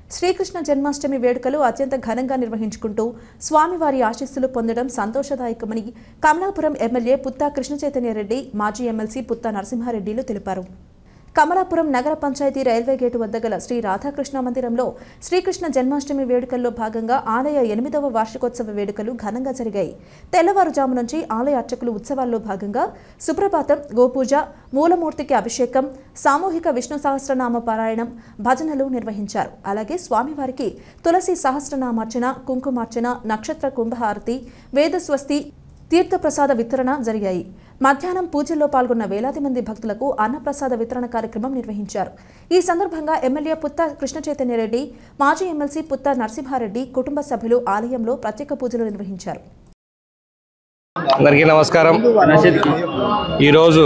శ్రీకృష్ణ జన్మాష్టమి వేడుకలు అత్యంత ఘనంగా నిర్వహించుకుంటూ స్వామివారి ఆశీస్సులు పొందడం సంతోషదాయకమని కమలాపురం ఎమ్మెల్యే పుత్తా కృష్ణ చైతన్యరెడ్డి మాజీ ఎమ్మెల్సీ పుత్తా నరసింహారెడ్డిలు తెలిపారు కమలాపురం నగర పంచాయతీ రైల్వే గేటు వద్ద గల శ్రీ రాధాకృష్ణ మందిరంలో శ్రీకృష్ణ జన్మాష్టమి వేడుకల్లో భాగంగా ఆలయ ఎనిమిదవ వార్షికోత్సవ వేడుకలు ఘనంగా జరిగాయి తెల్లవారుజాము నుంచి ఆలయ అర్చకులు ఉత్సవాల్లో భాగంగా సుప్రభాతం గోపూజ మూలమూర్తికి అభిషేకం సామూహిక విష్ణు సహస్రనామ పారాయణం భజనలు నిర్వహించారు అలాగే స్వామివారికి తులసి సహస్రనామార్చన కుంకుమార్చన నక్షత్ర కుంభహారతి వేదస్వస్తి తీర్థప్రసాద వితరణ జరిగాయి మధ్యాహ్నం పూజల్లో పాల్గొన్న వేలాది మంది భక్తులకు అన్నప్రసాద వితరణ కార్యక్రమం నిర్వహించారు ఈ సందర్భంగా ఎమ్మెల్యే పుత్త కృష్ణ చైతన్యరెడ్డి మాజీ ఎమ్మెల్సీ పుత్త నరసింహారెడ్డి కుటుంబ సభ్యులు ఆలయంలో ప్రత్యేక పూజలు నిర్వహించారు అందరికీ నమస్కారం ఈరోజు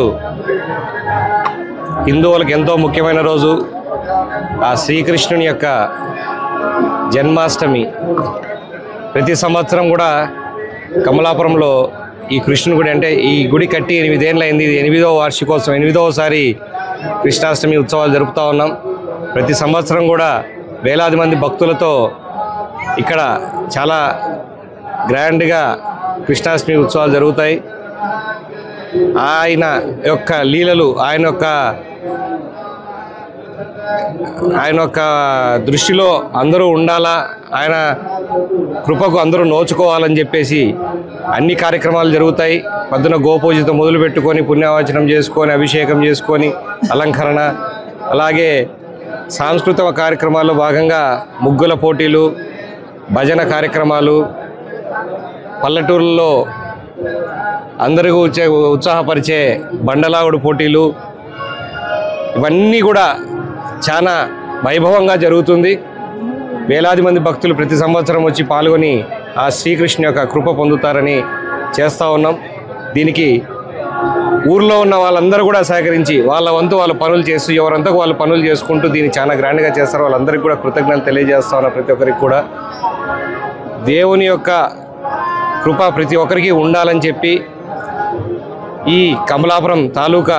హిందువులకు ఎంతో ముఖ్యమైన రోజు ఆ శ్రీకృష్ణుని యొక్క జన్మాష్టమి ప్రతి సంవత్సరం కూడా కమలాపురంలో ఈ కృష్ణుని గుడి అంటే ఈ గుడి కట్టి ఎనిమిదేళ్ళైంది ఇది ఎనిమిదవ వార్షికోత్సవం ఎనిమిదవసారి కృష్ణాష్టమి ఉత్సవాలు జరుపుతూ ఉన్నాం ప్రతి సంవత్సరం కూడా వేలాది మంది భక్తులతో ఇక్కడ చాలా గ్రాండ్గా కృష్ణాష్టమి ఉత్సవాలు జరుగుతాయి ఆయన యొక్క లీలలు ఆయన యొక్క ఆయన యొక్క దృష్టిలో అందరూ ఉండాలా ఆయన కృపకు అందరూ నోచుకోవాలని చెప్పేసి అన్ని కార్యక్రమాలు జరుగుతాయి పొద్దున గోపూజతో మొదలు పెట్టుకొని పుణ్యవాచనం చేసుకొని అభిషేకం చేసుకొని అలంకరణ అలాగే సాంస్కృతిక కార్యక్రమాల్లో భాగంగా ముగ్గుల పోటీలు భజన కార్యక్రమాలు పల్లెటూరుల్లో అందరికీ వచ్చే ఉత్సాహపరిచే బండలాగుడు పోటీలు ఇవన్నీ కూడా చాలా వైభవంగా జరుగుతుంది వేలాది మంది భక్తులు ప్రతి సంవత్సరం వచ్చి పాల్గొని ఆ శ్రీకృష్ణ యొక్క కృప పొందుతారని చేస్తూ ఉన్నాం దీనికి ఊర్లో ఉన్న వాళ్ళందరూ కూడా సహకరించి వాళ్ళ వంతు వాళ్ళ పనులు చేస్తూ ఎవరంతా వాళ్ళ పనులు చేసుకుంటూ దీన్ని చాలా గ్రాండ్గా చేస్తారు వాళ్ళందరికీ కూడా కృతజ్ఞతలు తెలియజేస్తా ఉన్నా ప్రతి ఒక్కరికి కూడా దేవుని యొక్క కృప ప్రతి ఒక్కరికి ఉండాలని చెప్పి ఈ కమలాపురం తాలూకా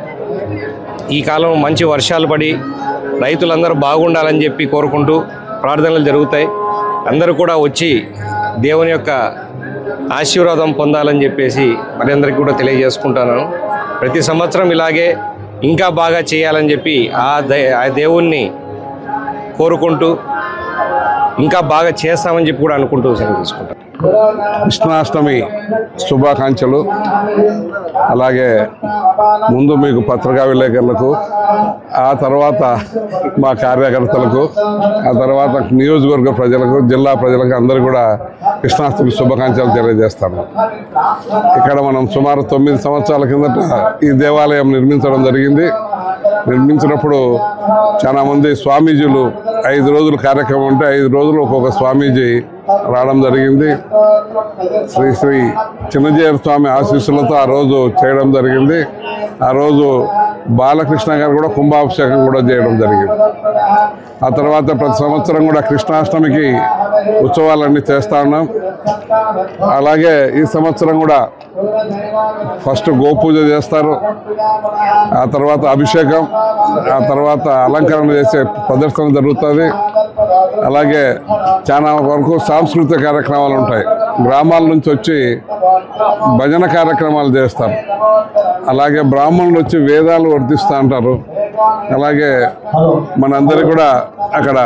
ఈ కాలం మంచి వర్షాలు పడి రైతులందరూ బాగుండాలని చెప్పి కోరుకుంటూ ప్రార్థనలు జరుగుతాయి అందరూ కూడా వచ్చి దేవుని యొక్క ఆశీర్వాదం పొందాలని చెప్పేసి మరి అందరికీ కూడా తెలియజేసుకుంటాను ప్రతి సంవత్సరం ఇలాగే ఇంకా బాగా చేయాలని చెప్పి ఆ దే ఆ దేవుణ్ణి కోరుకుంటూ ఇంకా బాగా చేస్తామని చెప్పి కూడా అనుకుంటూ సెలవు తీసుకుంటాను కృష్ణాష్టమి శుభాకాంక్షలు అలాగే ముందు మీకు పత్రికా విలేకరులకు ఆ తర్వాత మా కార్యకర్తలకు ఆ తర్వాత నియోజకవర్గ ప్రజలకు జిల్లా ప్రజలకు అందరూ కూడా కృష్ణాష్టమి శుభాకాంక్షలు తెలియజేస్తాను ఇక్కడ మనం సుమారు తొమ్మిది సంవత్సరాల కిందట ఈ దేవాలయం నిర్మించడం జరిగింది నిర్మించినప్పుడు చాలా మంది స్వామీజీలు ఐదు రోజులు కార్యక్రమం ఉంటే ఐదు రోజులు ఒక్కొక్క స్వామీజీ రావడం జరిగింది శ్రీ శ్రీ చిన్నజీయర్ స్వామి ఆశీస్సులతో ఆ రోజు చేయడం జరిగింది ఆ రోజు బాలకృష్ణ గారు కూడా కుంభాభిషేకం కూడా చేయడం జరిగింది ఆ తర్వాత ప్రతి సంవత్సరం కూడా కృష్ణాష్టమికి ఉత్సవాలన్నీ చేస్తా ఉన్నాం అలాగే ఈ సంవత్సరం కూడా ఫస్ట్ గోపూజ చేస్తారు ఆ తర్వాత అభిషేకం ఆ తర్వాత అలంకరణ చేసే ప్రదర్శన జరుగుతుంది అలాగే చాలా వరకు సాంస్కృతిక కార్యక్రమాలు ఉంటాయి గ్రామాల నుంచి వచ్చి భజన కార్యక్రమాలు చేస్తారు అలాగే బ్రాహ్మణులు వచ్చి వేదాలు వర్తిస్తూ అంటారు అలాగే మనందరికీ కూడా అక్కడ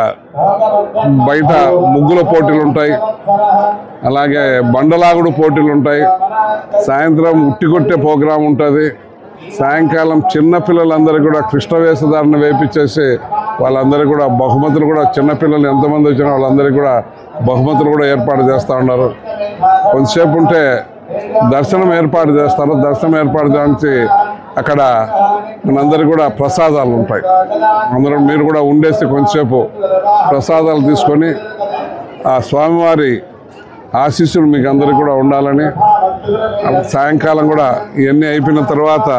బయట ముగ్గుల పోటీలు ఉంటాయి అలాగే బండలాగుడు పోటీలు ఉంటాయి సాయంత్రం ఉట్టి కొట్టే ప్రోగ్రాం ఉంటుంది సాయంకాలం చిన్న పిల్లలందరూ కూడా కృష్ణ వేషధారణ వేపించేసి వాళ్ళందరూ కూడా బహుమతులు కూడా చిన్నపిల్లలు ఎంతమంది వచ్చినా వాళ్ళందరికీ కూడా బహుమతులు కూడా ఏర్పాటు చేస్తూ ఉన్నారు కొంతసేపు ఉంటే దర్శనం ఏర్పాటు చేస్తారు దర్శనం ఏర్పాటు చేసి అక్కడ మనందరికీ కూడా ప్రసాదాలు ఉంటాయి అందరూ మీరు కూడా ఉండేసి కొంతసేపు ప్రసాదాలు తీసుకొని ఆ స్వామివారి ఆశీస్సులు మీకు అందరికీ కూడా ఉండాలని సాయంకాలం కూడా ఇవన్నీ అయిపోయిన తర్వాత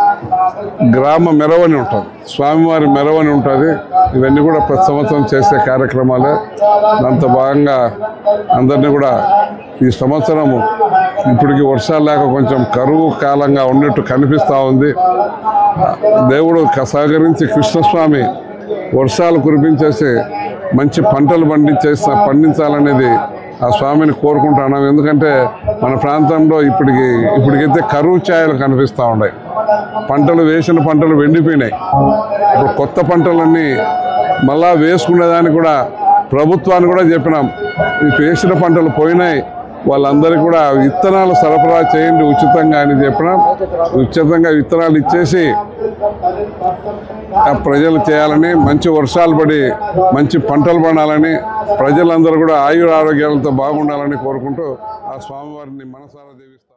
గ్రామ మెరవని ఉంటుంది స్వామివారి మెరవని ఉంటుంది ఇవన్నీ కూడా ప్రతి సంవత్సరం చేసే కార్యక్రమాలే దాంతో భాగంగా అందరినీ కూడా ఈ సంవత్సరము ఇప్పటికి వర్షాలు లేక కొంచెం కరువు కాలంగా ఉన్నట్టు కనిపిస్తూ ఉంది దేవుడు క- సహకరించి కృష్ణస్వామి వర్షాలు కురిపించేసి మంచి పంటలు పండించే పండించాలనేది ఆ స్వామిని కోరుకుంటున్నాం ఎందుకంటే మన ప్రాంతంలో ఇప్పటికి ఇప్పటికైతే కరువు ఛాయలు కనిపిస్తూ ఉన్నాయి పంటలు వేసిన పంటలు వెండిపోయినాయి ఇప్పుడు కొత్త పంటలన్నీ మళ్ళా వేసుకునేదానికి కూడా ప్రభుత్వాన్ని కూడా చెప్పినాం ఈ వేసిన పంటలు పోయినాయి వాళ్ళందరికీ కూడా విత్తనాలు సరఫరా చేయండి ఉచితంగా అని చెప్పినాం ఉచితంగా విత్తనాలు ఇచ్చేసి ఆ ప్రజలు చేయాలని మంచి వర్షాలు పడి మంచి పంటలు పండాలని ప్రజలందరూ కూడా ఆయుర ఆరోగ్యాలతో బాగుండాలని కోరుకుంటూ ఆ స్వామివారిని మనసారా దేవిస్తాం